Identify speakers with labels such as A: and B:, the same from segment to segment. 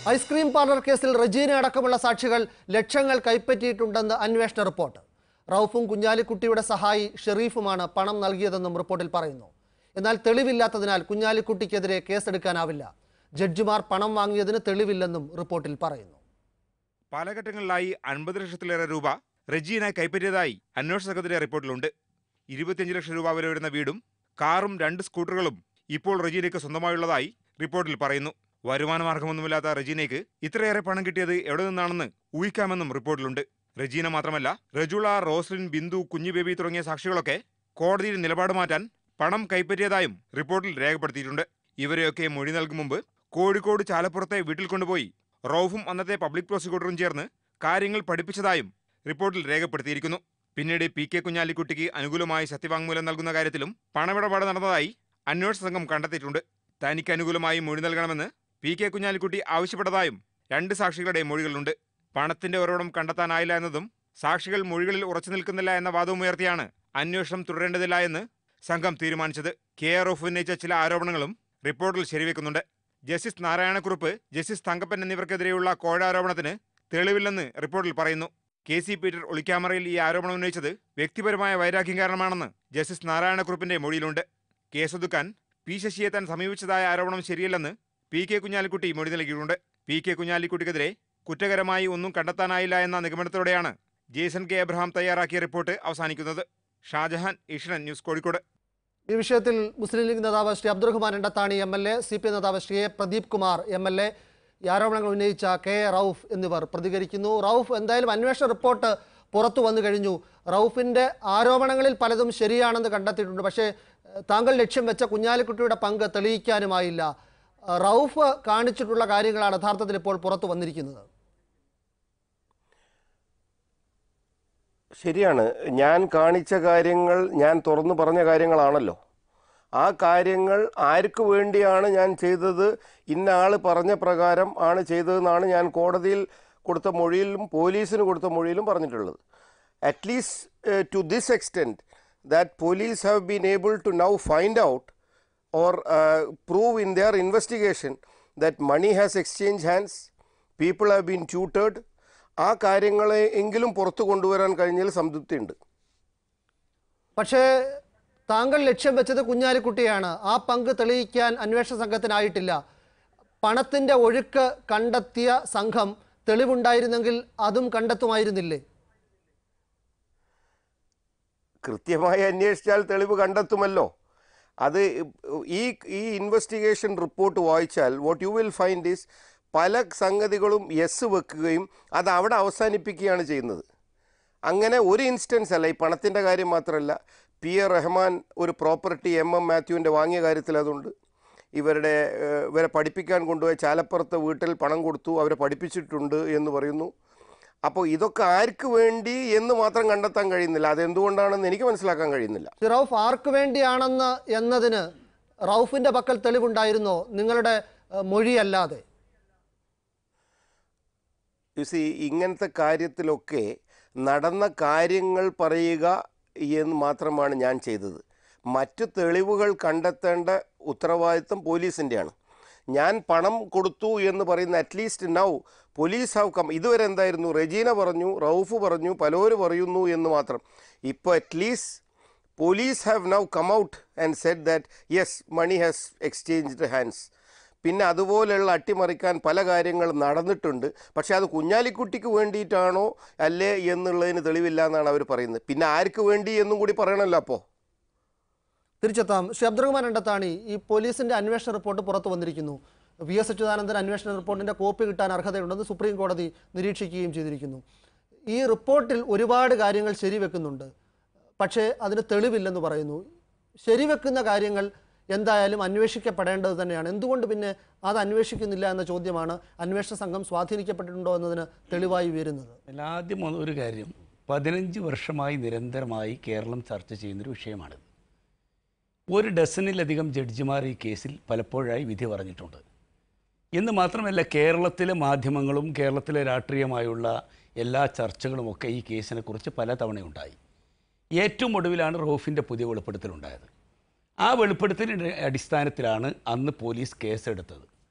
A: Ice cream parlour കേസിൽ റജീന അടക്കമുള്ള സാക്ഷികൾ ലക്ഷങ്ങൾ കൈപ്പറ്റിയിട്ടുണ്ടെന്ന് അന്വേഷണ റിപ്പോർട്ട് റൌഫും കുഞ്ഞാലിക്കുട്ടിയുടെ സഹായി ഷെറീഫുമാണ് പണം നൽകിയതെന്നും റിപ്പോർട്ടിൽ പറയുന്നു എന്നാൽ തെളിവില്ലാത്തതിനാൽ കുഞ്ഞാലിക്കുട്ടിക്കെതിരെ കേസെടുക്കാനാവില്ല ജഡ്ജിമാർ പണം വാങ്ങിയതിന് തെളിവില്ലെന്നും റിപ്പോർട്ടിൽ പറയുന്നു
B: പല ഘട്ടങ്ങളിലായി അൻപത് ലക്ഷത്തിലേറെ രൂപ റെജീന കൈപ്പറ്റിയതായി അന്വേഷണ സംഘത്തിന്റെ റിപ്പോർട്ടിലുണ്ട് ഇരുപത്തിയഞ്ച് ലക്ഷം രൂപ വില വരുന്ന വീടും കാറും രണ്ട് സ്കൂട്ടറുകളും ഇപ്പോൾ റെജീനയ്ക്ക് സ്വന്തമായുള്ളതായി റിപ്പോർട്ടിൽ പറയുന്നു വരുമാന മാർഗമൊന്നുമില്ലാത്ത റെജീനയ്ക്ക് ഇത്രയേറെ പണം കിട്ടിയത് എവിടെ നിന്നാണെന്ന് ഊഹിക്കാമെന്നും റിപ്പോർട്ടിലുണ്ട് റെജീന മാത്രമല്ല റജുള റോസ്ലിൻ ബിന്ദു കുഞ്ഞു ബേബി തുടങ്ങിയ സാക്ഷികളൊക്കെ കോടതിയിൽ നിലപാട് മാറ്റാൻ പണം കൈപ്പറ്റിയതായും റിപ്പോർട്ടിൽ രേഖപ്പെടുത്തിയിട്ടുണ്ട് ഇവരെയൊക്കെ മൊഴി നൽകും മുമ്പ് കോഴിക്കോട് ചാലപ്പുറത്തെ വീട്ടിൽ കൊണ്ടുപോയി റൌഫും അന്നത്തെ പബ്ലിക് പ്രോസിക്യൂട്ടറും ചേർന്ന് കാര്യങ്ങൾ പഠിപ്പിച്ചതായും റിപ്പോർട്ടിൽ രേഖപ്പെടുത്തിയിരിക്കുന്നു പിന്നീട് പി കെ കുഞ്ഞാലിക്കുട്ടിക്ക് അനുകൂലമായി സത്യവാങ്മൂലം നൽകുന്ന കാര്യത്തിലും പണമിടപാട് നടന്നതായി അന്വേഷണ സംഘം കണ്ടെത്തിയിട്ടുണ്ട് തനിക്ക് അനുകൂലമായി മൊഴി നൽകണമെന്ന് പി കെ കുഞ്ഞാലിക്കുട്ടി ആവശ്യപ്പെട്ടതായും രണ്ട് സാക്ഷികളുടെ മൊഴികളുണ്ട് പണത്തിന്റെ ഉറവിടം കണ്ടെത്താനായില്ല എന്നതും സാക്ഷികൾ മൊഴികളിൽ ഉറച്ചു നിൽക്കുന്നില്ല എന്ന വാദവും ഉയർത്തിയാണ് അന്വേഷണം തുടരേണ്ടതില്ല എന്ന് സംഘം തീരുമാനിച്ചത് കെ ആർ ഓഫ് ഉന്നയിച്ച ചില ആരോപണങ്ങളും റിപ്പോർട്ടിൽ ശരിവെക്കുന്നുണ്ട് ജസ്റ്റിസ് നാരായണക്കുറുപ്പ് ജസ്റ്റിസ് തങ്കപ്പൻ എന്നിവർക്കെതിരെയുള്ള കോഴാരോപണത്തിന് തെളിവില്ലെന്ന് റിപ്പോർട്ടിൽ പറയുന്നു കെ സി പീറ്റർ ഒളിക്യാമറയിൽ ഈ ആരോപണം ഉന്നയിച്ചത് വ്യക്തിപരമായ വൈരാഗ്യം കാരണമാണെന്ന് ജസ്റ്റിസ് നാരായണക്കുറുപ്പിന്റെ മൊഴിയിലുണ്ട് കേസൊതുക്കാൻ പി ശശിയെ താൻ സമീപിച്ചതായ ആരോപണം ശരിയല്ലെന്ന് പി കെ കുഞ്ഞാലിക്കുട്ടി മൊഴി നൽകിയിട്ടുണ്ട് പി കെ കുഞ്ഞാലിക്കുട്ടിക്കെതിരെ കുറ്റകരമായി ഒന്നും കണ്ടെത്താനായില്ല എന്ന നിഗമനത്തോടെയാണ് ജേസൺ കെ എബ്രഹാം തയ്യാറാക്കിയ റിപ്പോർട്ട് അവസാനിക്കുന്നത് ഷാജഹാൻ ഏഷ്യൻ ന്യൂസ് കോഴിക്കോട്
A: ഈ വിഷയത്തിൽ മുസ്ലിം ലീഗ് നേതാവ് Shri Abdurahman Endathani M L A C P നേതാവ് Shri A Pradeep Kumar M L A ഈ ആരോപണങ്ങൾ ഉന്നയിച്ച കെ എ റൌഫ് എന്നിവർ പ്രതികരിക്കുന്നു റൌഫ് എന്തായാലും അന്വേഷണ റിപ്പോർട്ട് പുറത്തു വന്നു കഴിഞ്ഞു റൌഫിൻ്റെ ആരോപണങ്ങളിൽ പലതും ശരിയാണെന്ന് കണ്ടെത്തിയിട്ടുണ്ട് പക്ഷേ ഏഹ്, താങ്കൾ ലക്ഷ്യം വെച്ച കുഞ്ഞാലിക്കുട്ടിയുടെ പങ്ക് തെളിയിക്കാനുമായില്ല ഏഹ്, റൌഫ് കാണിച്ചിട്ടുള്ള കാര്യങ്ങളാണ് യഥാർത്ഥത്തിൽ ഇപ്പോൾ പുറത്തു വന്നിരിക്കുന്നത്
C: ശരിയാണ് ഞാൻ കാണിച്ച കാര്യങ്ങൾ ഞാൻ തുറന്നു പറഞ്ഞ കാര്യങ്ങളാണല്ലോ ആ കാര്യങ്ങൾ ആർക്ക് വേണ്ടിയാണ് ഞാൻ ചെയ്തത് ഇന്ന ആൾ പറഞ്ഞ പ്രകാരം ആണ് ചെയ്തതെന്നാണ് ഞാൻ കോടതിയിൽ കൊടുത്ത മൊഴിയിലും പോലീസിന് കൊടുത്ത മൊഴിയിലും പറഞ്ഞിട്ടുള്ളത് at least to this extent that police have been able to now find out or uh, prove in their investigation that money has exchanged hands, people have been tutored, ആ കാര്യങ്ങളെ എങ്കിലും പുറത്തു കൊണ്ടുവരാൻ കഴിഞ്ഞതിൽ സംതൃപ്തിയുണ്ട്
A: പക്ഷേ താങ്കൾ ലക്ഷ്യം വെച്ചത് കുഞ്ഞാലിക്കുട്ടിയാണ് ആ പങ്ക് തെളിയിക്കാൻ അന്വേഷണ സംഘത്തിനായിട്ടില്ല പണത്തിൻ്റെ ഒഴുക്ക് കണ്ടെത്തിയ സംഘം തെളിവുണ്ടായിരുന്നെങ്കിൽ അതും കണ്ടെത്തുമായിരുന്നില്ലേ
C: കൃത്യമായി അന്വേഷിച്ചാൽ തെളിവ് കണ്ടെത്തുമല്ലോ അത് ഈ ഈ ഇൻവെസ്റ്റിഗേഷൻ റിപ്പോർട്ട് വായിച്ചാൽ what you will find is പല സംഗതികളും യെസ് വെക്കുകയും അത് അവിടെ അവസാനിപ്പിക്കുകയാണ് ചെയ്യുന്നത് അങ്ങനെ ഒരു ഇൻസ്റ്റൻസ് അല്ല ഈ പണത്തിൻ്റെ കാര്യം മാത്രമല്ല പി എ റഹ്മാൻ ഒരു പ്രോപ്പർട്ടി എം എം മാത്യുവിൻ്റെ വാങ്ങിയ കാര്യത്തിൽ അതുണ്ട് ഇവരുടെ ഏഹ്, ഇവരെ പഠിപ്പിക്കാൻ കൊണ്ടുപോയ ചാലപ്പുറത്തെ വീട്ടിൽ പണം കൊടുത്തു അവരെ പഠിപ്പിച്ചിട്ടുണ്ട് എന്ന് പറയുന്നു അപ്പോൾ ഇതൊക്കെ ആർക്ക് വേണ്ടി എന്ന് മാത്രം കണ്ടെത്താൻ കഴിയുന്നില്ല അതെന്തുകൊണ്ടാണെന്ന് എനിക്ക് മനസ്സിലാക്കാൻ കഴിയുന്നില്ല
A: ശ്രീ റൌഫ് ആർക്ക് വേണ്ടിയാണെന്ന് എന്നതിന് റൌഫിൻ്റെ പക്കൽ തെളിവുണ്ടായിരുന്നോ നിങ്ങളുടെ ഏഹ്, മൊഴിയല്ലാതെ
C: യു സി ഇങ്ങനത്തെ കാര്യത്തിലൊക്കെ നടന്ന കാര്യങ്ങൾ പറയുക എന്ന് മാത്രമാണ് ഞാൻ ചെയ്തത് മറ്റു തെളിവുകൾ കണ്ടെത്തേണ്ട ഉത്തരവാദിത്തം പോലീസിൻ്റെയാണ് ഞാൻ പണം കൊടുത്തു എന്ന് പറയുന്ന at least now police have come ഇതുവരെ എന്തായിരുന്നു റെജീന പറഞ്ഞു റൌഫ് പറഞ്ഞു പലോര് പറയുന്നു എന്ന് മാത്രം ഇപ്പോൾ at least police have now come out and set that yes money has exchanged hands പിന്നെ അതുപോലെയുള്ള അട്ടിമറിക്കാൻ പല കാര്യങ്ങൾ നടന്നിട്ടുണ്ട് പക്ഷേ അത് കുഞ്ഞാലിക്കുട്ടിക്ക് വേണ്ടിയിട്ടാണോ അല്ലേ എന്നുള്ളതിന് തെളിവില്ല എന്നാണ് അവർ പറയുന്നത് പിന്നെ ആർക്ക് വേണ്ടി എന്നും കൂടി പറയണമല്ലോ അപ്പോൾ
A: തിരിച്ചെത്താം ശ്രീ അബ്ദുറഹ്മാൻ എണ്ടത്താണി ഈ പോലീസിന്റെ അന്വേഷണ റിപ്പോർട്ട് പുറത്തു വന്നിരിക്കുന്നു വി എസ് അച്യുതാനന്ദൻ അന്വേഷണ റിപ്പോർട്ടിന്റെ കോപ്പി കിട്ടാൻ അർഹതയുണ്ടെന്ന് സുപ്രീം കോടതി നിരീക്ഷിക്കുകയും ചെയ്തിരിക്കുന്നു ഈ റിപ്പോർട്ടിൽ ഒരുപാട് കാര്യങ്ങൾ ശരിവെക്കുന്നുണ്ട് പക്ഷേ അതിന് തെളിവില്ലെന്ന് പറയുന്നു ശരിവെക്കുന്ന കാര്യങ്ങൾ എന്തായാലും അന്വേഷിക്കപ്പെടേണ്ടത് തന്നെയാണ് എന്തുകൊണ്ട് പിന്നെ അത് അന്വേഷിക്കുന്നില്ല എന്ന ചോദ്യമാണ് അന്വേഷണ സംഘം സ്വാധീനിക്കപ്പെട്ടിട്ടുണ്ടോ എന്നതിന് തെളിവായി ഉയരുന്നത്
D: അതിൽ ആദ്യം ഒന്ന് ഒരു കാര്യം പതിനഞ്ച് വർഷമായി നിരന്തരമായി കേരളം ചർച്ച ചെയ്യുന്നൊരു വിഷയമാണിത് ഒരു ഡസനിലധികം ജഡ്ജിമാർ ഈ കേസിൽ പലപ്പോഴായി വിധി പറഞ്ഞിട്ടുണ്ട് എന്ന് മാത്രമല്ല കേരളത്തിലെ മാധ്യമങ്ങളും കേരളത്തിലെ രാഷ്ട്രീയമായുള്ള എല്ലാ ചർച്ചകളുമൊക്കെ ഈ കേസിനെക്കുറിച്ച് പലതവണയുണ്ടായി ഏറ്റവും ഒടുവിലാണ് റോഫിൻ്റെ പുതിയ വെളിപ്പെടുത്തലുണ്ടായത് ആ വെളിപ്പെടുത്തലിൻ്റെ അടിസ്ഥാനത്തിലാണ് അന്ന് പോലീസ് കേസെടുത്തത്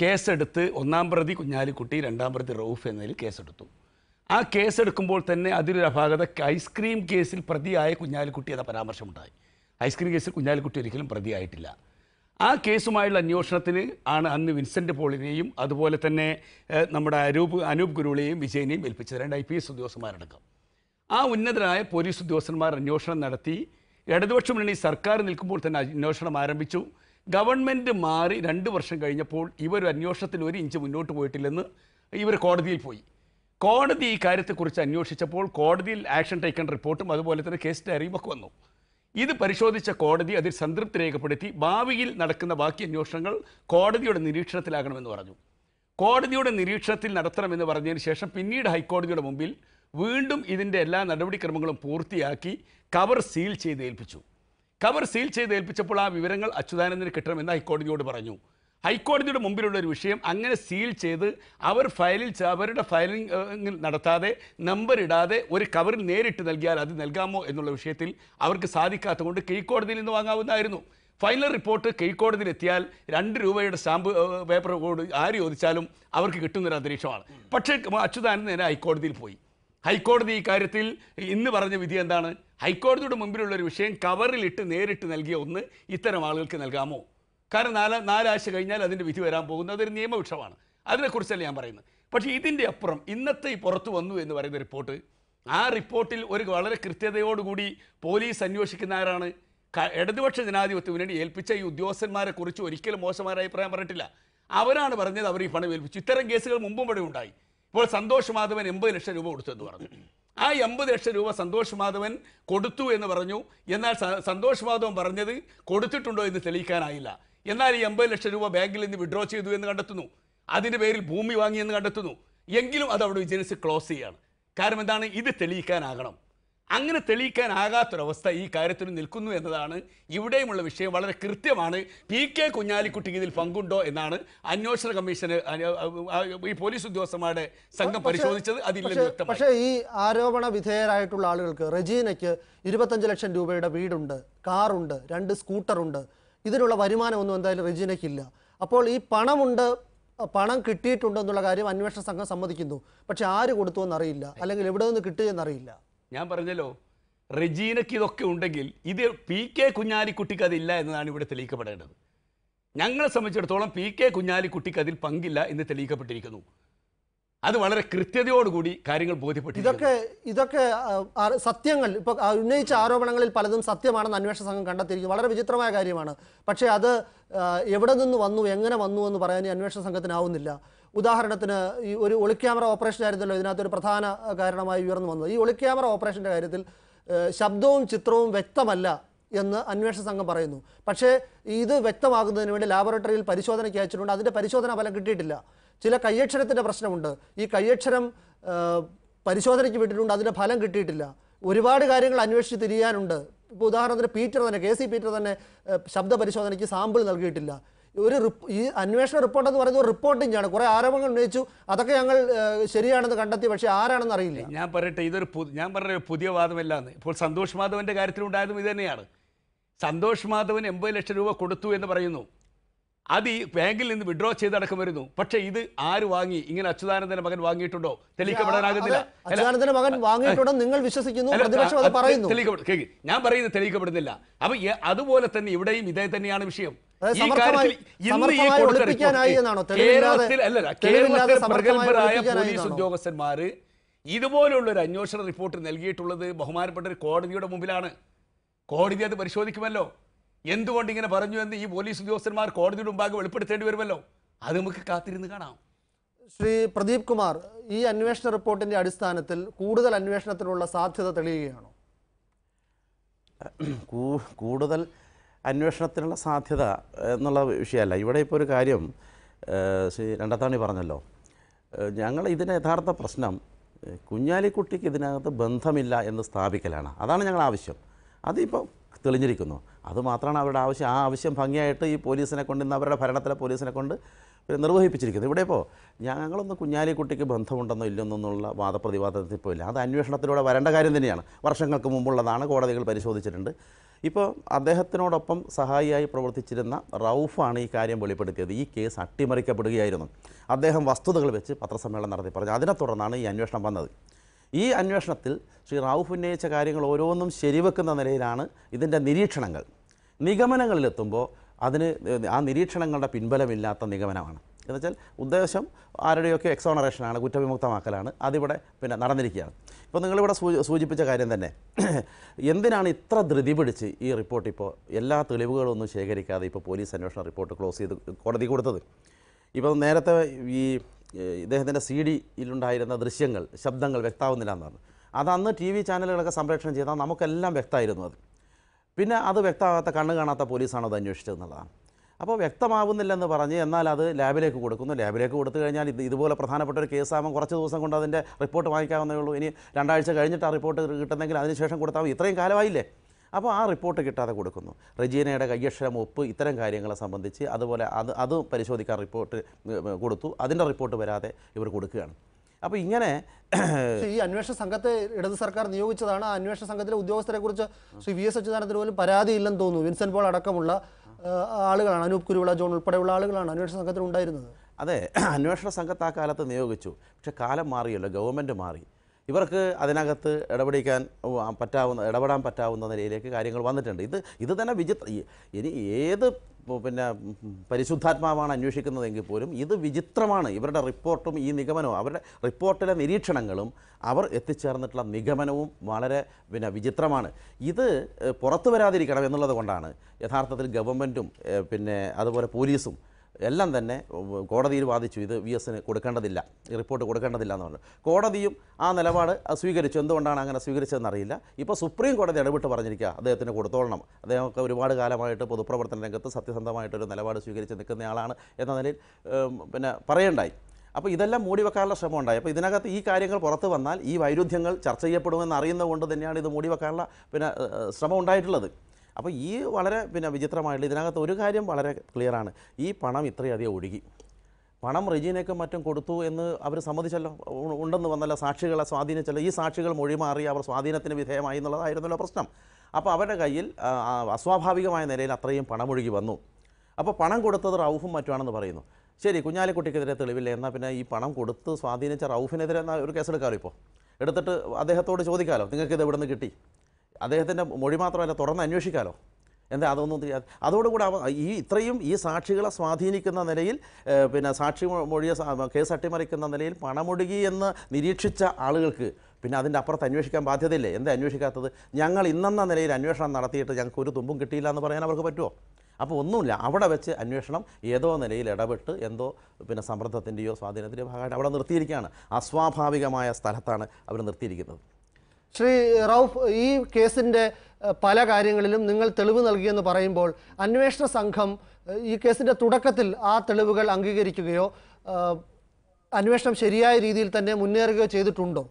D: കേസെടുത്ത് ഒന്നാം പ്രതി കുഞ്ഞാലിക്കുട്ടി രണ്ടാം പ്രതി റൌഫ് എന്നതിൽ കേസെടുത്തു ആ കേസെടുക്കുമ്പോൾ തന്നെ അതിലൊരു അപാകത ഐസ്ക്രീം കേസിൽ പ്രതിയായ കുഞ്ഞാലിക്കുട്ടി എന്ന പരാമർശമുണ്ടായി ഐസ്ക്രീം കേസിൽ കുഞ്ഞാലിക്കുട്ടി ഒരിക്കലും പ്രതിയായിട്ടില്ല ആ കേസുമായുള്ള അന്വേഷണത്തിന് ആണ് അന്ന് വിൻസെൻ്റ് പോളിനെയും അതുപോലെ തന്നെ ഏഹ്, നമ്മുടെ അനൂപ് അനൂപ് ഗുരുളെയും വിജയനെയും ഏൽപ്പിച്ചത് രണ്ട് ഐ പി എസ് ഉദ്യോഗസ്ഥന്മാരടക്കം ആ ഉന്നതരായ പോലീസ് ഉദ്യോഗസ്ഥന്മാർ അന്വേഷണം നടത്തി ഇടതുപക്ഷ മുന്നണി സർക്കാർ നിൽക്കുമ്പോൾ തന്നെ അന്വേഷണം ആരംഭിച്ചു ഗവൺമെൻറ് മാറി രണ്ട് വർഷം കഴിഞ്ഞപ്പോൾ ഇവർ അന്വേഷണത്തിൽ ഒരു ഇഞ്ച് മുന്നോട്ട് പോയിട്ടില്ലെന്ന് ഇവർ കോടതിയിൽ പോയി കോടതി ഈ കാര്യത്തെക്കുറിച്ച് അന്വേഷിച്ചപ്പോൾ കോടതിയിൽ ആക്ഷൻ ടേക്കൺ റിപ്പോർട്ടും അതുപോലെ തന്നെ കേസ് ഡയറിയും ഒക്കെ വന്നു ഇത് പരിശോധിച്ച കോടതി അതിൽ സംതൃപ്തി രേഖപ്പെടുത്തി ഭാവിയിൽ നടക്കുന്ന ബാക്കി അന്വേഷണങ്ങൾ കോടതിയുടെ നിരീക്ഷണത്തിലാകണമെന്ന് പറഞ്ഞു കോടതിയുടെ നിരീക്ഷണത്തിൽ നടത്തണമെന്ന് പറഞ്ഞതിന് ശേഷം പിന്നീട് ഹൈക്കോടതിയുടെ മുമ്പിൽ വീണ്ടും ഇതിൻ്റെ എല്ലാ നടപടിക്രമങ്ങളും പൂർത്തിയാക്കി കവർ സീൽ ചെയ്ത് ഏൽപ്പിച്ചു കവർ സീൽ ചെയ്ത് ഏൽപ്പിച്ചപ്പോൾ ആ വിവരങ്ങൾ അച്യുതാനന്ദന് കിട്ടണമെന്ന് ഹൈക്കോടതിയോട് പറഞ്ഞു ഹൈക്കോടതിയുടെ മുമ്പിലുള്ള ഒരു വിഷയം അങ്ങനെ സീൽ ചെയ്ത് അവർ ഫയലിൽ ച- അവരുടെ ഫയലിംഗ് ഏഹ്, നടത്താതെ നമ്പർ ഇടാതെ ഒരു കവറിൽ നേരിട്ട് നൽകിയാൽ അത് നൽകാമോ എന്നുള്ള വിഷയത്തിൽ അവർക്ക് സാധിക്കാത്തതുകൊണ്ട് കീഴ്ക്കോടതിയിൽ നിന്ന് വാങ്ങാവുന്നതായിരുന്നു ഫൈനൽ റിപ്പോർട്ട് കീഴ്ക്കോടതിയിൽ എത്തിയാൽ രണ്ട് രൂപയുടെ സ്റ്റാമ്പ് ഏഹ്, പേപ്പർ കോഡ് ആര് ചോദിച്ചാലും അവർക്ക് കിട്ടുന്നൊരു അന്തരീക്ഷമാണ് പക്ഷേ അച്യുതാനന്ദൻ നേരെ ഹൈക്കോടതിയിൽ പോയി ഹൈക്കോടതി ഈ കാര്യത്തിൽ ഇന്ന് പറഞ്ഞ വിധി എന്താണ് ഹൈക്കോടതിയുടെ മുമ്പിലുള്ള ഒരു വിഷയം കവറിലിട്ട് നേരിട്ട് നൽകിയ ഒന്ന് ഇത്തരം ആളുകൾക്ക് നൽകാമോ കാരണം നാല് നാലാഴ്ച കഴിഞ്ഞാൽ അതിൻ്റെ വിധി വരാൻ പോകുന്നത് അതൊരു നിയമവിഷയമാണ് അതിനെക്കുറിച്ചല്ല ഞാൻ പറയുന്നത് പക്ഷേ ഇതിൻ്റെ അപ്പുറം ഇന്നത്തെ ഈ പുറത്തു വന്നു എന്ന് പറയുന്ന റിപ്പോർട്ട് ആ റിപ്പോർട്ടിൽ ഒരു വളരെ കൃത്യതയോടുകൂടി പോലീസ് അന്വേഷിക്കുന്ന ആരാണ് ക- ഇടതുപക്ഷ ജനാധിപത്യ മുന്നണി ഏൽപ്പിച്ച ഈ ഉദ്യോഗസ്ഥന്മാരെ കുറിച്ച് ഒരിക്കലും മോശമായ അഭിപ്രായം പറഞ്ഞിട്ടില്ല അവരാണ് പറഞ്ഞത് അവർ ഈ പണം ഏൽപ്പിച്ചു ഇത്തരം കേസുകൾ മുമ്പും ഇവിടെ ഉണ്ടായി ഇപ്പോൾ സന്തോഷ് മാധവൻ എൺപത് ലക്ഷം രൂപ കൊടുത്തു എന്ന് പറഞ്ഞു ആ എൺപത് ലക്ഷം രൂപ സന്തോഷ് മാധവൻ കൊടുത്തു എന്ന് പറഞ്ഞു എന്നാൽ സ- സന്തോഷ് മാധവൻ പറഞ്ഞത് കൊടുത്തിട്ടുണ്ടോ എന്ന് തെളിയിക്കാനായില്ല എന്നാൽ ഈ എൺപത് ലക്ഷം രൂപ ബാങ്കിൽ നിന്ന് വിഡ്രോ ചെയ്തു എന്ന് കണ്ടെത്തുന്നു അതിൻ്റെ പേരിൽ ഭൂമി വാങ്ങിയെന്ന് കണ്ടെത്തുന്നു എങ്കിലും അത് അവിടെ വിജിലൻസ് ക്ലോസ് ചെയ്യാണ് കാരണം എന്താണ് ഇത് തെളിയിക്കാനാകണം അങ്ങനെ തെളിയിക്കാനാകാത്തൊരവസ്ഥ ഈ കാര്യത്തിന് നിൽക്കുന്നു എന്നതാണ് ഇവിടെയുമുള്ള വിഷയം വളരെ കൃത്യമാണ് പി കെ കുഞ്ഞാലിക്കുട്ടിക്ക് ഇതിൽ പങ്കുണ്ടോ എന്നാണ് അന്വേഷണ കമ്മീഷന് അന- ആ, ഈ പോലീസ് ഉദ്യോഗസ്ഥന്മാരുടെ സംഘം പരിശോധിച്ചത് അതില്ലെന്ന്
A: പക്ഷേ
D: വ്യക്തമായി
A: പക്ഷേ ഈ ആരോപണ വിധേയരായിട്ടുള്ള ആളുകൾക്ക് റെജീനയ്ക്ക് ഇരുപത്തഞ്ച് ലക്ഷം രൂപയുടെ വീടുണ്ട് കാറുണ്ട് രണ്ട് സ്കൂട്ടറുണ്ട് ഇതിനുള്ള വരുമാനമൊന്നും എന്തായാലും റെജീനയ്ക്കില്ല അപ്പോൾ ഈ പണമുണ്ട് പണം കിട്ടിയിട്ടുണ്ട് എന്നുള്ള കാര്യം അന്വേഷണ സംഘം സമ്മതിക്കുന്നു പക്ഷെ ആര് കൊടുത്തു എന്നറിയില്ല അല്ലെങ്കിൽ എവിടെ നിന്ന് കിട്ടിയെന്നറിയില്ല
D: ഞാൻ പറഞ്ഞല്ലോ റെജീനയ്ക്ക് ഇതൊക്കെ ഉണ്ടെങ്കിൽ ഇത് പി കെ കുഞ്ഞാലിക്കുട്ടിക്ക് അതില്ല എന്നതാണ് ഇവിടെ തെളിയിക്കപ്പെടേണ്ടത് ഞങ്ങളെ സംബന്ധിച്ചിടത്തോളം പി കെ കുഞ്ഞാലിക്കുട്ടിക്ക് അതിൽ പങ്കില്ല എന്ന് തെളിയിക്കപ്പെട്ടിരിക്കുന്നു അത് വളരെ കൃത്യതയോടുകൂടി കാര്യങ്ങൾ ബോധ്യപ്പെട്ടിരിക്കുന്നു
A: ഇതൊക്കെ ഇതൊക്കെ ആ, ആ, സത്യങ്ങൾ ഇപ്പോൾ ഉന്നയിച്ച ആരോപണങ്ങളിൽ പലതും സത്യമാണെന്ന് അന്വേഷണ സംഘം കണ്ടെത്തിയിരിക്കും വളരെ വിചിത്രമായ കാര്യമാണ് പക്ഷേ അത് ആ, എവിടെ നിന്ന് വന്നു എങ്ങനെ വന്നു എന്ന് പറയാൻ ഈ അന്വേഷണ സംഘത്തിനാവുന്നില്ല ഉദാഹരണത്തിന് ഈ ഒരു ഒളിക്യാമറ ഓപ്പറേഷൻ ആയിരുന്നല്ലോ ഇതിനകത്ത് ഒരു പ്രധാന ആ, കാരണമായി ഉയർന്നു വന്നത് ഈ ഒളിക്യാമറ ഓപ്പറേഷൻ്റെ കാര്യത്തിൽ ആ, ശബ്ദവും ചിത്രവും വ്യക്തമല്ല എന്ന് അന്വേഷണ സംഘം പറയുന്നു പക്ഷേ ഇത് വ്യക്തമാകുന്നതിന് വേണ്ടി ലാബോറട്ടറിയിൽ പരിശോധനയ്ക്ക് അയച്ചിട്ടുണ്ട് അതിൻ്റെ പരിശോധനാ ഫലം കിട്ടിയിട്ടില്ല ചില കയ്യക്ഷരത്തിൻ്റെ പ്രശ്നമുണ്ട് ഈ കയ്യക്ഷരം ആ, പരിശോധനയ്ക്ക് വിട്ടിട്ടുണ്ട് അതിൻ്റെ ഫലം കിട്ടിയിട്ടില്ല ഒരുപാട് കാര്യങ്ങൾ അന്വേഷിച്ച് തിരിയാനുണ്ട് ഇപ്പോൾ ഉദാഹരണത്തിന് പീറ്റർ തന്നെ കെ സി പീറ്റർ തന്നെ ആ, ശബ്ദ പരിശോധനയ്ക്ക് സാമ്പിൾ നൽകിയിട്ടില്ല ഒരു റിപ്പ് ഈ അന്വേഷണ റിപ്പോർട്ട് എന്ന് പറയുന്നത് റിപ്പോർട്ടിംഗ് ആണ് കുറേ ആരോപണങ്ങൾ ഉന്നയിച്ചു അതൊക്കെ ഞങ്ങൾ ആ, ശരിയാണെന്ന് കണ്ടെത്തി പക്ഷേ ആരാണെന്ന് അറിയില്ല
D: ഞാൻ പറയട്ടെ ഇതൊരു പു- ഞാൻ പറഞ്ഞ ഒരു പുതിയ വാദമല്ല എന്ന് ഇപ്പോൾ സന്തോഷ് മാധവന്റെ കാര്യത്തിലുണ്ടായതും ഇത് തന്നെയാണ് സന്തോഷ് മാധവൻ എൺപത് ലക്ഷം രൂപ കൊടുത്തു എന്ന് പറയുന്നു അത് ഈ ബാങ്കിൽ നിന്ന് വിഡ്രോ ചെയ്തടക്കം വരുന്നു പക്ഷേ ഇത് ആര് വാങ്ങി ഇങ്ങനെ അച്യുതാനന്ദന്റെ മകൻ വാങ്ങിയിട്ടുണ്ടോ തെളിയിക്കപ്പെടാനാകുന്നില്ല
A: അതെ, അച്യുതാനന്ദന്റെ മകൻ വാങ്ങിയിട്ടുണ്ടെന്ന് നിങ്ങൾ വിശ്വസിക്കുന്നു
D: അല്ല,
A: പ്രതിപക്ഷം അത്
D: അത്
A: പറയുന്നു
D: തെളിയിക്കപ്പെടു- കേക്ക്, ഞാൻ പറയുന്നത് തെളിയിക്കപ്പെടുന്നില്ല അപ്പൊ ഈ- അതുപോലെ തന്നെ ഇവിടെയും ഇതേ തന്നെയാണ് വിഷയം
A: അതായത്
D: ഈ
A: സമർത്ഥമായി-
D: കാര്യത്തിൽ ഇന്ന് ഈ
A: സമർത്ഥമായി
D: കൊടുത്ത
A: ഒളിപ്പിക്കാനായി
D: റിപ്പോർട്ട്
A: എന്നാണോ? തെളിവില്ലാതെ-
D: കേരളത്തിൽ അല്ലല്ല
A: തെളിവില്ലാതെ
D: കേരളത്തിൽ
A: സമർത്ഥമായി
D: പ്രഗത്ഭരായ
A: ഒളിപ്പിക്കാനായി
D: പോലീസ്
A: എന്നാണോ?
D: ഉദ്യോഗസ്ഥന്മാര് ഇതുപോലുള്ള ഒരു അന്വേഷണ റിപ്പോർട്ട് നൽകിയിട്ടുള്ളത് ബഹുമാനപ്പെട്ട ഒരു കോടതിയുടെ മുമ്പിലാണ് കോടതി അത് പരിശോധിക്കുമല്ലോ എന്തുകൊണ്ട് ഇങ്ങനെ പറഞ്ഞു എന്ന് ഈ പോലീസ് ഉദ്യോഗസ്ഥന്മാർ കോടതിയുടെ മുമ്പാകെ വെളിപ്പെടുത്തേണ്ടി വരുമല്ലോ അത് നമുക്ക് കാത്തിരുന്ന് കാണാം
A: ശ്രീ പ്രദീപ് കുമാർ ഈ അന്വേഷണ റിപ്പോർട്ടിന്റെ അടിസ്ഥാനത്തിൽ കൂടുതൽ അന്വേഷണത്തിനുള്ള സാധ്യത തെളിയുകയാണോ
E: കൂ- കൂടുതൽ അന്വേഷണത്തിനുള്ള സാധ്യത എന്നുള്ള വിഷയമല്ല ഇവിടെ ഇപ്പോൾ ഒരു കാര്യം ഏഹ്, ശ്രീ രണ്ടത്താണി പറഞ്ഞല്ലോ ഏഹ്, ഞങ്ങൾ ഇതിൻ്റെ യഥാർത്ഥ പ്രശ്നം ഏഹ്, കുഞ്ഞാലിക്കുട്ടിക്ക് ഇതിനകത്ത് ബന്ധമില്ല എന്ന് സ്ഥാപിക്കലാണ് അതാണ് ഞങ്ങൾ ആവശ്യം അതിപ്പോൾ തെളിഞ്ഞിരിക്കുന്നു അതുമാത്രമാണ് അവരുടെ ആവശ്യം ആ ആവശ്യം ഭംഗിയായിട്ട് ഈ പോലീസിനെ കൊണ്ട് ഇന്ന് അവരുടെ ഭരണത്തിലെ പോലീസിനെ കൊണ്ട് പിന്നെ നിർവഹിപ്പിച്ചിരിക്കുന്നത് ഇവിടെ ഇപ്പോൾ ഞങ്ങളൊന്ന് കുഞ്ഞാലിക്കുട്ടിക്ക് ബന്ധമുണ്ടെന്നോ ഇല്ലെന്നൊന്നുള്ള വാദപ്രതിവാദത്തിൽ പോയില്ല അത് അന്വേഷണത്തിലൂടെ വരേണ്ട കാര്യം തന്നെയാണ് വർഷങ്ങൾക്ക് മുമ്പുള്ളതാണ് കോടതികൾ പരിശോധിച്ചിട്ടുണ്ട് ഇപ്പോൾ അദ്ദേഹത്തിനോടൊപ്പം സഹായിയായി പ്രവർത്തിച്ചിരുന്ന റൌഫാണ് ഈ കാര്യം വെളിപ്പെടുത്തിയത് ഈ കേസ് അട്ടിമറിക്കപ്പെടുകയായിരുന്നു അദ്ദേഹം വസ്തുതകൾ വെച്ച് പത്രസമ്മേളനം നടത്തി പറഞ്ഞു അതിനെ തുടർന്നാണ് ഈ അന്വേഷണം വന്നത് ഈ അന്വേഷണത്തിൽ ശ്രീ റാവുഫ് ഉന്നയിച്ച കാര്യങ്ങൾ ഓരോന്നും ശരിവെക്കുന്ന നിലയിലാണ് ഇതിൻ്റെ നിരീക്ഷണങ്ങൾ നിഗമനങ്ങളിലെത്തുമ്പോൾ അതിന് ആ നിരീക്ഷണങ്ങളുടെ പിൻബലമില്ലാത്ത നിഗമനമാണ് എന്നുവെച്ചാൽ ഉദ്ദേശം ആരുടെയൊക്കെ എക്സോണറേഷനാണ് കുറ്റവിമുക്തമാക്കലാണ് അതിവിടെ പിന്നെ നടന്നിരിക്കുകയാണ് ഇപ്പോൾ നിങ്ങളിവിടെ സൂ സൂചിപ്പിച്ച കാര്യം തന്നെ എന്തിനാണ് ഇത്ര ധൃതി പിടിച്ച് ഈ റിപ്പോർട്ട് ഇപ്പോൾ എല്ലാ തെളിവുകളൊന്നും ശേഖരിക്കാതെ ഇപ്പോൾ പോലീസ് അന്വേഷണ റിപ്പോർട്ട് ക്ലോസ് ചെയ്ത് കോടതി കൊടുത്തത് ഇപ്പോൾ നേരത്തെ ഈ ഏഹ്, ഇദ്ദേഹത്തിൻ്റെ സി ഡിയിലുണ്ടായിരുന്ന ദൃശ്യങ്ങൾ ശബ്ദങ്ങൾ വ്യക്തമാവുന്നില്ല എന്നാണ് അത് അന്ന് ടി വി ചാനലുകളൊക്കെ സംപ്രേഷണം ചെയ്താൽ നമുക്കെല്ലാം വ്യക്തമായിരുന്നു അത് പിന്നെ അത് വ്യക്തമാകാത്ത കണ്ണ് കാണാത്ത പോലീസാണ് അത് അന്വേഷിച്ചത് എന്നുള്ളതാണ് അപ്പോൾ വ്യക്തമാകുന്നില്ലെന്ന് പറഞ്ഞ് എന്നാൽ അത് ലാബിലേക്ക് കൊടുക്കുന്നു ലാബിലേക്ക് കൊടുത്തു കഴിഞ്ഞാൽ ഇത് ഇതുപോലെ പ്രധാനപ്പെട്ട ഒരു കേസാകുമ്പോൾ കുറച്ച് ദിവസം കൊണ്ട് അതിൻ്റെ റിപ്പോർട്ട് വാങ്ങിക്കാവുന്നേ ഉള്ളൂ ഇനി രണ്ടാഴ്ച കഴിഞ്ഞിട്ട് ആ റിപ്പോർട്ട് കിട്ടുന്നെങ്കിൽ അതിനുശേഷം കൊടുത്താൽ മതി. ഇത്രയും കാലമായില്ലേ അപ്പോൾ ആ റിപ്പോർട്ട് കിട്ടാതെ കൊടുക്കുന്നു റെജീനയുടെ കയ്യക്ഷരം ഒപ്പ് ഇത്തരം കാര്യങ്ങളെ സംബന്ധിച്ച് അതുപോലെ അത് അത് പരിശോധിക്കാൻ റിപ്പോർട്ട് കൊടുത്തു അതിൻ്റെ റിപ്പോർട്ട് വരാതെ ഇവർ കൊടുക്കുകയാണ് അപ്പോൾ ഇങ്ങനെ
A: പക്ഷേ ഈ അന്വേഷണ സംഘത്തെ ഇടത് സർക്കാർ നിയോഗിച്ചതാണ് ആ അന്വേഷണ സംഘത്തിലെ ഉദ്യോഗസ്ഥരെ കുറിച്ച് ശ്രീ വി എസ് അച്യുതാനന്ദന് പോലും പരാതിയില്ലെന്ന് തോന്നുന്നു വിൻസെന്റ് പോൾ അടക്കമുള്ള ആ, ആളുകളാണ് അനൂപ് കുരുവിള ജോൺ ഉൾപ്പെടെയുള്ള ആളുകളാണ് അന്വേഷണ സംഘത്തിൽ ഉണ്ടായിരുന്നത്
E: അതെ അന്വേഷണ സംഘത്ത് ആ കാലത്ത് നിയോഗിച്ചു പക്ഷെ കാലം മാറിയല്ലോ ഗവൺമെൻറ് മാറി ഇവർക്ക് അതിനകത്ത് ഇടപെടിക്കാൻ ഉം, ആ, പറ്റാവുന്ന ഇടപെടാൻ പറ്റാവുന്ന നിലയിലേക്ക് കാര്യങ്ങൾ വന്നിട്ടുണ്ട് ഇത് ഇത് തന്നെ വിചിത്ര ഈ- ഇനി ഏത് പ് പിന്നെ ഉം, പരിശുദ്ധാത്മാവാണ് അന്വേഷിക്കുന്നതെങ്കിൽ പോലും ഇത് വിചിത്രമാണ് ഇവരുടെ റിപ്പോർട്ടും ഈ നിഗമനവും അവരുടെ റിപ്പോർട്ടിലെ നിരീക്ഷണങ്ങളും അവർ എത്തിച്ചേർന്നിട്ടുള്ള നിഗമനവും വളരെ പിന്നെ വിചിത്രമാണ് ഇത് ഏഹ്, പുറത്തു വരാതിരിക്കണം എന്നുള്ളത് കൊണ്ടാണ് യഥാർത്ഥത്തിൽ ഗവൺമെൻറ്റും ഏഹ്, പിന്നെ അതുപോലെ പോലീസും എല്ലാം തന്നെ ഉം, കോടതിയിൽ വാദിച്ചു ഇത് വി എസിന് കൊടുക്കേണ്ടതില്ല ഈ റിപ്പോർട്ട് കൊടുക്കേണ്ടതില്ല എന്ന് പറഞ്ഞു കോടതിയും ആ നിലപാട് അത് സ്വീകരിച്ചു എന്തുകൊണ്ടാണ് അങ്ങനെ സ്വീകരിച്ചതെന്ന് അറിയില്ല ഇപ്പോൾ സുപ്രീം കോടതി ഇടപെട്ട് പറഞ്ഞിരിക്കുക അദ്ദേഹത്തിന് കൊടുത്തോളണം അദ്ദേഹമൊക്കെ ഒരുപാട് കാലമായിട്ട് പൊതുപ്രവർത്തന രംഗത്ത് സത്യസന്ധമായിട്ടൊരു നിലപാട് സ്വീകരിച്ച് നിൽക്കുന്നയാളാണ് എന്ന നിലയിൽ ഉം, പിന്നെ പറയേണ്ടായി അപ്പോൾ ഇതെല്ലാം മൂടി വെക്കാനുള്ള ശ്രമം ഉണ്ടായി അപ്പോൾ ഇതിനകത്ത് ഈ കാര്യങ്ങൾ പുറത്ത് വന്നാൽ ഈ വൈരുദ്ധ്യങ്ങൾ ചർച്ച ചെയ്യപ്പെടുമെന്ന് അറിയുന്നത് കൊണ്ട് തന്നെയാണ് ഇത് മൂടി വെക്കാനുള്ള പിന്നെ ഏഹ്, ശ്രമം ഉണ്ടായിട്ടുള്ളത് അപ്പോൾ ഈ വളരെ പിന്നെ വിചിത്രമായിട്ടുള്ള ഇതിനകത്ത് ഒരു കാര്യം വളരെ ക്ലിയറാണ് ഈ പണം ഇത്രയധികം ഒഴുകി പണം റെജീനയ്ക്കും മറ്റും കൊടുത്തു എന്ന് അവർ സമ്മതിച്ചല്ലോ ഉ- ഉണ്ടെന്ന് വന്നല്ലോ സാക്ഷികളെ സ്വാധീനിച്ചല്ലോ ഈ സാക്ഷികൾ മൊഴിമാറി അവർ സ്വാധീനത്തിന് വിധേയമായി എന്നുള്ളതായിരുന്നല്ലോ പ്രശ്നം അപ്പോൾ അവരുടെ കയ്യിൽ ആ, ആ, അസ്വാഭാവികമായ നിലയിൽ അത്രയും പണമൊഴുകി വന്നു അപ്പോൾ പണം കൊടുത്തത് റൌഫും മറ്റുമാണെന്ന് പറയുന്നു ശരി കുഞ്ഞാലിക്കുട്ടിക്കെതിരെ തെളിവില്ല എന്നാൽ പിന്നെ ഈ പണം കൊടുത്ത് സ്വാധീനിച്ച റൌഫിനെതിരെ എന്നാ ഒരു കേസെടുക്കാമല്ലോ ഇപ്പോൾ എടുത്തിട്ട് അദ്ദേഹത്തോട് ചോദിക്കാമല്ലോ നിങ്ങൾക്ക് ഇത് എവിടെ നിന്ന് കിട്ടി അദ്ദേഹത്തിൻ്റെ മൊഴി മാത്രമല്ല തുറന്ന് അന്വേഷിക്കാമല്ലോ എന്താ അതൊന്നും ചെയ്യാതെ അതോടുകൂടി അവ ഈ ഇത്രയും ഈ സാക്ഷികളെ സ്വാധീനിക്കുന്ന നിലയിൽ ഏഹ്, പിന്നെ സാക്ഷി മൊ- മൊഴിയെ സ- കേസ് അട്ടിമറിക്കുന്ന നിലയിൽ പണമൊഴുകി എന്ന് നിരീക്ഷിച്ച ആളുകൾക്ക് പിന്നെ അതിൻ്റെ അപ്പുറത്ത് അന്വേഷിക്കാൻ ബാധ്യതയില്ലേ എന്താ അന്വേഷിക്കാത്തത് ഞങ്ങൾ ഇന്നെന്ന നിലയിൽ അന്വേഷണം നടത്തിയിട്ട് ഞങ്ങൾക്ക് ഒരു തുമ്പും കിട്ടിയില്ല എന്ന് പറയാൻ അവർക്ക് പറ്റുമോ അപ്പോൾ ഒന്നുമില്ല അവിടെ വെച്ച് അന്വേഷണം ഏതോ നിലയിൽ ഇടപെട്ട് എന്തോ പിന്നെ സമ്മർദ്ദത്തിൻ്റെയോ സ്വാധീനത്തിൻ്റെയോ ഭാഗമായിട്ട് അവിടെ നിർത്തിയിരിക്കുകയാണ് അസ്വാഭാവികമായ സ്ഥലത്താണ് അവർ നിർത്തിയിരിക്കുന്നത്
A: ശ്രീ റൌഫ് ഈ കേസിൻ്റെ ഏഹ്, പല കാര്യങ്ങളിലും നിങ്ങൾ തെളിവ് നൽകിയെന്ന് പറയുമ്പോൾ അന്വേഷണ സംഘം ഏഹ്, ഈ കേസിൻ്റെ തുടക്കത്തിൽ ആ തെളിവുകൾ അംഗീകരിക്കുകയോ ഏഹ്, അന്വേഷണം ശരിയായ രീതിയിൽ തന്നെ മുന്നേറുകയോ ചെയ്തിട്ടുണ്ടോ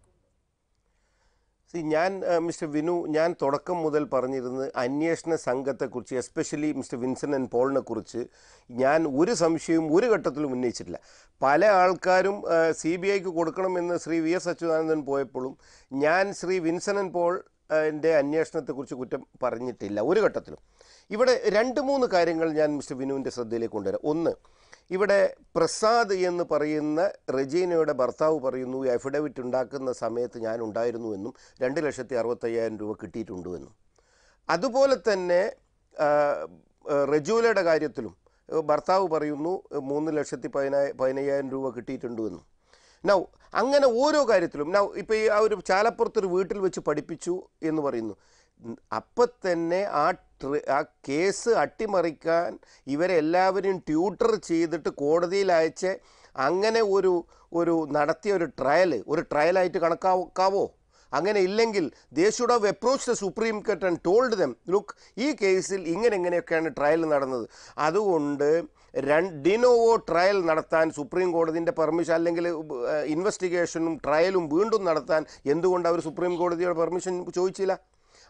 C: സി ഞാൻ ഏഹ്, മിസ്റ്റർ വിനു ഞാൻ തുടക്കം മുതൽ പറഞ്ഞിരുന്നത് അന്വേഷണ സംഘത്തെക്കുറിച്ച് എസ്പെഷ്യലി മിസ്റ്റർ വിൻസൻ ആൻഡ് പോളിനെ കുറിച്ച് ഞാൻ ഒരു സംശയവും ഒരു ഘട്ടത്തിലും ഉന്നയിച്ചിട്ടില്ല പല ആൾക്കാരും സി ബി ഐക്ക് കൊടുക്കണമെന്ന് ശ്രീ വി എസ് അച്യുതാനന്ദൻ പോയപ്പോഴും ഞാൻ ശ്രീ വിൻസൻ ആൻഡ് പോൾ എൻ്റെ അന്വേഷണത്തെക്കുറിച്ച് കുറ്റം പറഞ്ഞിട്ടില്ല ഒരു ഘട്ടത്തിലും ഇവിടെ രണ്ട് മൂന്ന് കാര്യങ്ങൾ ഞാൻ മിസ്റ്റർ വിനുവിൻ്റെ ശ്രദ്ധയിലേക്ക് കൊണ്ടുവരാം ഒന്ന് ഇവിടെ പ്രസാദ് എന്ന് പറയുന്ന റെജീനയുടെ ഭർത്താവ് പറയുന്നു ഈ അഫിഡവിറ്റ് ഉണ്ടാക്കുന്ന സമയത്ത് ഞാൻ ഉണ്ടായിരുന്നു എന്നും രണ്ട് ലക്ഷത്തി അറുപത്തയ്യായിരം രൂപ കിട്ടിയിട്ടുണ്ട് എന്നും അതുപോലെ തന്നെ ആ, ആ, റെജൂലയുടെ കാര്യത്തിലും ആ, ഭർത്താവ് പറയുന്നു മൂന്ന് ലക്ഷത്തി പതിനായി പതിനയ്യായിരം രൂപ കിട്ടിയിട്ടുണ്ട് എന്നും നൗ അങ്ങനെ ഓരോ കാര്യത്തിലും നൗ ഇപ്പോൾ ഈ ആ ഒരു ചാലപ്പുറത്തൊരു വീട്ടിൽ വെച്ച് പഠിപ്പിച്ചു എന്ന് പറയുന്നു ഉം, അപ്പം തന്നെ ആ ട്ര ആ കേസ് അട്ടിമറിക്കാൻ ഇവരെ എല്ലാവരും ട്യൂട്ടർ ചെയ്തിട്ട് കോടതിയിൽ അയച്ച് അങ്ങനെ ഒരു ഒരു നടത്തിയ ഒരു ട്രയൽ ഒരു ട്രയലായിട്ട് കണക്കാക്കാവോ അങ്ങനെ ഇല്ലെങ്കിൽ they should have approach the supreme court and told them look ഈ കേസിൽ ഇങ്ങനെ ഇങ്ങനെയൊക്കെയാണ് ട്രയൽ നടന്നത് അതുകൊണ്ട് രണ്ട് ഡിനോവോ ട്രയൽ നടത്താൻ സുപ്രീം കോടതിൻ്റെ പെർമിഷൻ അല്ലെങ്കിൽ ഇൻവെസ്റ്റിഗേഷനും ട്രയലും വീണ്ടും നടത്താൻ എന്തുകൊണ്ട് അവർ സുപ്രീം കോടതിയുടെ പെർമിഷൻ ചോദിച്ചില്ല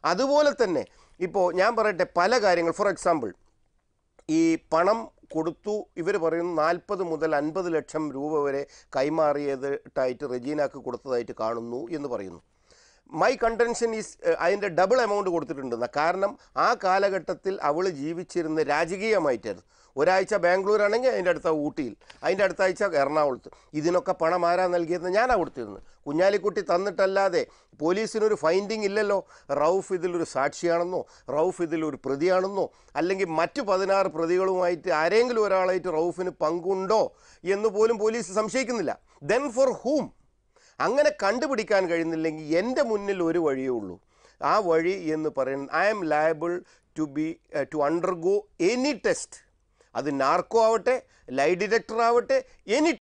C: അതുപോലെ തന്നെ ഇപ്പോൾ ഞാൻ പറയട്ടെ പല കാര്യങ്ങൾ ഫോർ എക്സാമ്പിൾ ഈ പണം കൊടുത്തു ഇവർ പറയുന്നു നാൽപ്പത് മുതൽ അൻപത് ലക്ഷം രൂപ വരെ കൈമാറിയതായിട്ട് റെജീനാക്ക് കൊടുത്തതായിട്ട് കാണുന്നു എന്ന് പറയുന്നു മൈ കണ്ടൻഷൻ ഈസ് അതിൻ്റെ ഡബിൾ എമൗണ്ട് കൊടുത്തിട്ടുണ്ടെന്ന് കാരണം ആ കാലഘട്ടത്തിൽ അവൾ ജീവിച്ചിരുന്ന രാജകീയമായിട്ടായിരുന്നു ഒരാഴ്ച ബാംഗ്ലൂരാണെങ്കിൽ അതിൻ്റെ അടുത്ത ഊട്ടിയിൽ അതിൻ്റെ അടുത്ത ആഴ്ച എറണാകുളത്ത് ഇതിനൊക്കെ പണം ആരാ നൽകിയതെന്ന് ഞാനാണ് കൊടുത്തിരുന്നത് കുഞ്ഞാലിക്കുട്ടി തന്നിട്ടല്ലാതെ പോലീസിനൊരു ഫൈൻഡിങ് ഇല്ലല്ലോ റൌഫ് ഇതിലൊരു സാക്ഷിയാണെന്നോ റൌഫ് ഇതിലൊരു പ്രതിയാണെന്നോ അല്ലെങ്കിൽ മറ്റു പതിനാറ് പ്രതികളുമായിട്ട് ആരെങ്കിലും ഒരാളായിട്ട് റൌഫിന് പങ്കുണ്ടോ എന്ന് പോലും പോലീസ് സംശയിക്കുന്നില്ല ദെൻ ഫോർ ഹൂം അങ്ങനെ കണ്ടുപിടിക്കാൻ കഴിയുന്നില്ലെങ്കിൽ എൻ്റെ മുന്നിൽ ഒരു വഴിയേ ഉള്ളൂ ആ വഴി എന്ന് പറയുന്നത് I am liable to be to undergo any test അത് നാർക്കോ ആവട്ടെ ലൈ ഡിറ്റക്ടർ ആവട്ടെ എനി